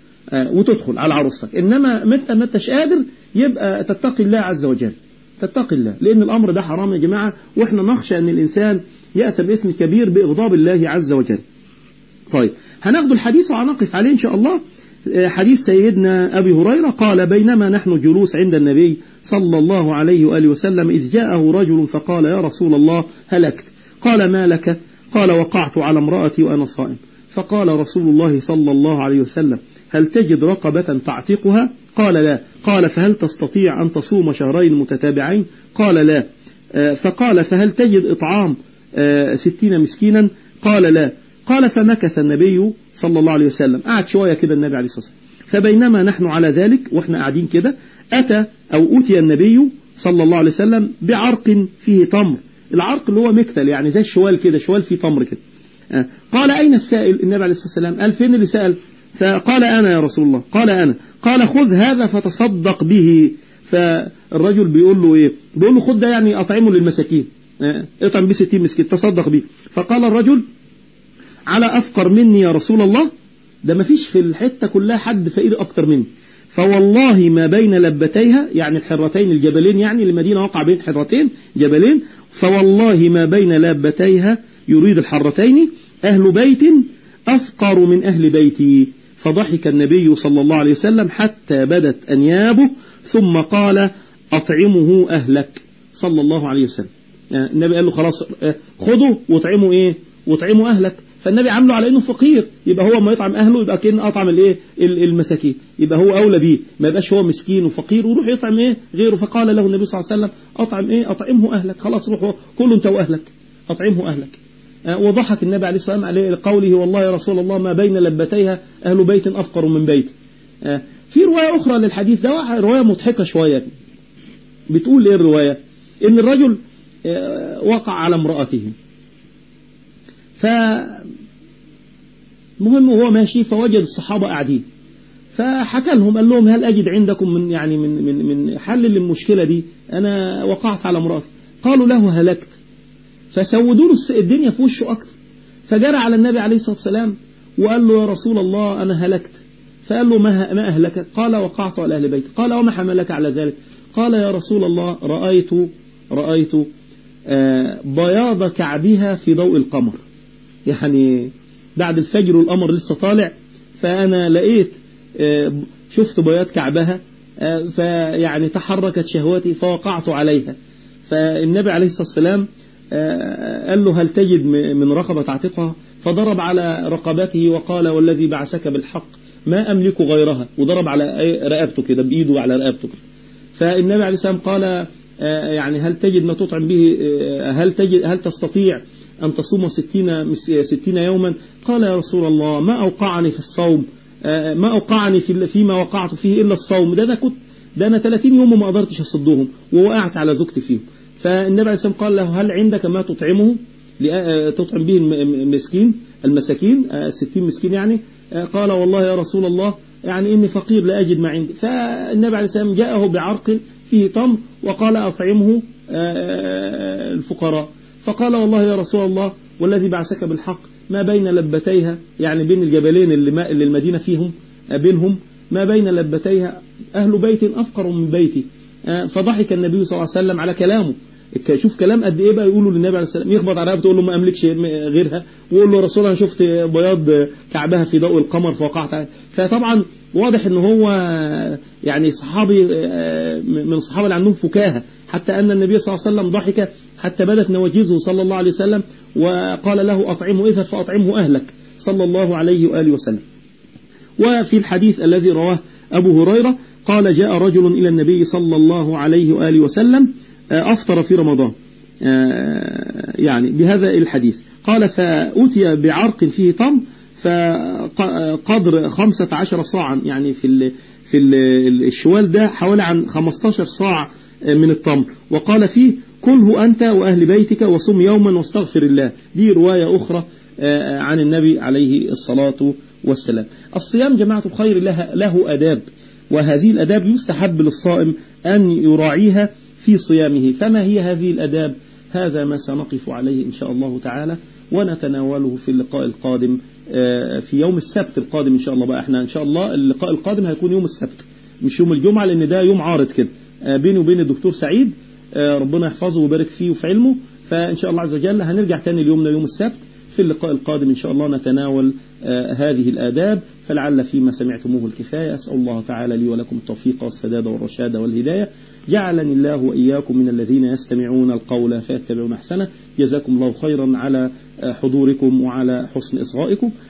وتدخل على عروستك انما ما انت ما انتش قادر يبقى تتقي الله عز وجل تتقي الله لان الامر ده حرام يا جماعه واحنا نخشى ان الانسان ياتي باسم كبير باغضاب الله عز وجل طيب هناخد الحديث وهنقف عليه ان شاء الله حديث سيدنا أبي هريرة قال بينما نحن جلوس عند النبي صلى الله عليه وآله وسلم إذ جاءه رجل فقال يا رسول الله هلكت قال ما لك قال وقعت على امرأتي وأنا صائم فقال رسول الله صلى الله عليه وسلم هل تجد رقبة تعتقها قال لا قال فهل تستطيع أن تصوم شهرين متتابعين قال لا فقال فهل تجد إطعام ستين مسكينا قال لا قال فمكث النبي صلى الله عليه وسلم قعد شوية كده النبي عليه الصلاة والسلام فبينما نحن على ذلك وإحنا قاعدين كده أتى أو أتي النبي صلى الله عليه وسلم بعرق فيه تمر العرق اللي هو مكتل يعني زي الشوال كده شوال فيه تمر كده قال أين السائل النبي عليه الصلاة والسلام قال فين اللي سأل فقال أنا يا رسول الله قال أنا قال خذ هذا فتصدق به فالرجل بيقول له إيه بيقول له خذ ده يعني أطعمه للمساكين اطعم به 60 مسكين تصدق به فقال الرجل على أفقر مني يا رسول الله ده ما فيش في الحتة كلها حد فقير أكتر مني فوالله ما بين لبتيها يعني الحرتين الجبلين يعني المدينة وقع بين حرتين جبلين فوالله ما بين لبتيها يريد الحرتين أهل بيت أفقر من أهل بيتي فضحك النبي صلى الله عليه وسلم حتى بدت أنيابه ثم قال أطعمه أهلك صلى الله عليه وسلم النبي قال له خلاص خذوا واطعموا إيه واطعموا أهلك فالنبي عامله على انه فقير يبقى هو ما يطعم اهله يبقى كان اطعم الايه المساكين يبقى هو اولى بيه ما يبقاش هو مسكين وفقير ويروح يطعم ايه غيره فقال له النبي صلى الله عليه وسلم اطعم ايه اطعمه اهلك خلاص روح كل انت واهلك اطعمه اهلك وضحك النبي عليه الصلاه والسلام عليه قوله والله يا رسول الله ما بين لبتيها اهل بيت افقر من بيت في روايه اخرى للحديث ده روايه مضحكه شويه بتقول ايه الروايه ان الرجل وقع على امراته ف المهم وهو ماشي فوجد الصحابة قاعدين فحكى لهم قال لهم هل أجد عندكم من يعني من من من حل للمشكلة دي أنا وقعت على مراتي قالوا له هلكت فسودوا له الدنيا في وشه أكتر فجرى على النبي عليه الصلاة والسلام وقال له يا رسول الله أنا هلكت فقال له ما ما أهلك قال وقعت على أهل بيتي قال وما حملك على ذلك قال يا رسول الله رأيت رأيت بياض كعبها في ضوء القمر يعني بعد الفجر والقمر لسه طالع فأنا لقيت شفت بياض كعبها فيعني تحركت شهوتي فوقعت عليها فالنبي عليه الصلاة والسلام قال له هل تجد من رقبة تعتقها فضرب على رقبته وقال والذي بعثك بالحق ما أملك غيرها وضرب على رقبته كده بإيده على رقبته كده فالنبي عليه الصلاة والسلام قال يعني هل تجد ما تطعم به هل تجد هل تستطيع أن تصوم ستين, ستين يوما قال يا رسول الله ما أوقعني في الصوم ما أوقعني في فيما وقعت فيه إلا الصوم ده, ده كنت ده أنا 30 يوم ما قدرتش أصدهم ووقعت على زوجتي فيهم فالنبي عليه الصلاة قال له هل عندك ما تطعمه تطعم به المسكين المساكين 60 مسكين يعني قال والله يا رسول الله يعني إني فقير لا أجد ما عندي فالنبي عليه الصلاة جاءه بعرق فيه تمر وقال أطعمه الفقراء فقال والله يا رسول الله والذي بعثك بالحق ما بين لبتيها يعني بين الجبلين اللي, ما اللي المدينة فيهم بينهم ما بين لبتيها أهل بيت أفقر من بيتي فضحك النبي صلى الله عليه وسلم على كلامه شوف كلام قد ايه بقى يقولوا للنبي عليه السلام يخبط على رقبته يقول له ما املكش غيرها ويقول له رسول انا شفت بياض كعبها في ضوء القمر فوقعت عليه فطبعا واضح ان هو يعني صحابي من الصحابه اللي عندهم فكاهه حتى ان النبي صلى الله عليه وسلم ضحك حتى بدت نواجذه صلى الله عليه وسلم وقال له اطعمه اذهب فاطعمه اهلك صلى الله عليه واله وسلم وفي الحديث الذي رواه ابو هريره قال جاء رجل الى النبي صلى الله عليه واله وسلم أفطر في رمضان يعني بهذا الحديث قال فأتي بعرق فيه طم فقدر خمسة عشر صاعا يعني في ال في ال الشوال ده حوالي عن 15 صاع من التمر وقال فيه كله أنت وأهل بيتك وصم يوما واستغفر الله دي رواية أخرى عن النبي عليه الصلاة والسلام الصيام جماعة الخير لها له أداب وهذه الأداب يستحب للصائم أن يراعيها في صيامه فما هي هذه الأداب هذا ما سنقف عليه إن شاء الله تعالى ونتناوله في اللقاء القادم في يوم السبت القادم إن شاء الله بقى احنا إن شاء الله اللقاء القادم هيكون يوم السبت مش يوم الجمعة لأن ده يوم عارض كده بيني وبين الدكتور سعيد ربنا يحفظه ويبارك فيه وفي علمه فإن شاء الله عز وجل هنرجع تاني اليوم يوم السبت في اللقاء القادم إن شاء الله نتناول هذه الآداب فلعل فيما سمعتموه الكفاية أسأل الله تعالى لي ولكم التوفيق والسداد والرشاد والهداية جعلني الله وإياكم من الذين يستمعون القول فيتبعون أحسنه جزاكم الله خيرا على حضوركم وعلى حسن إصغائكم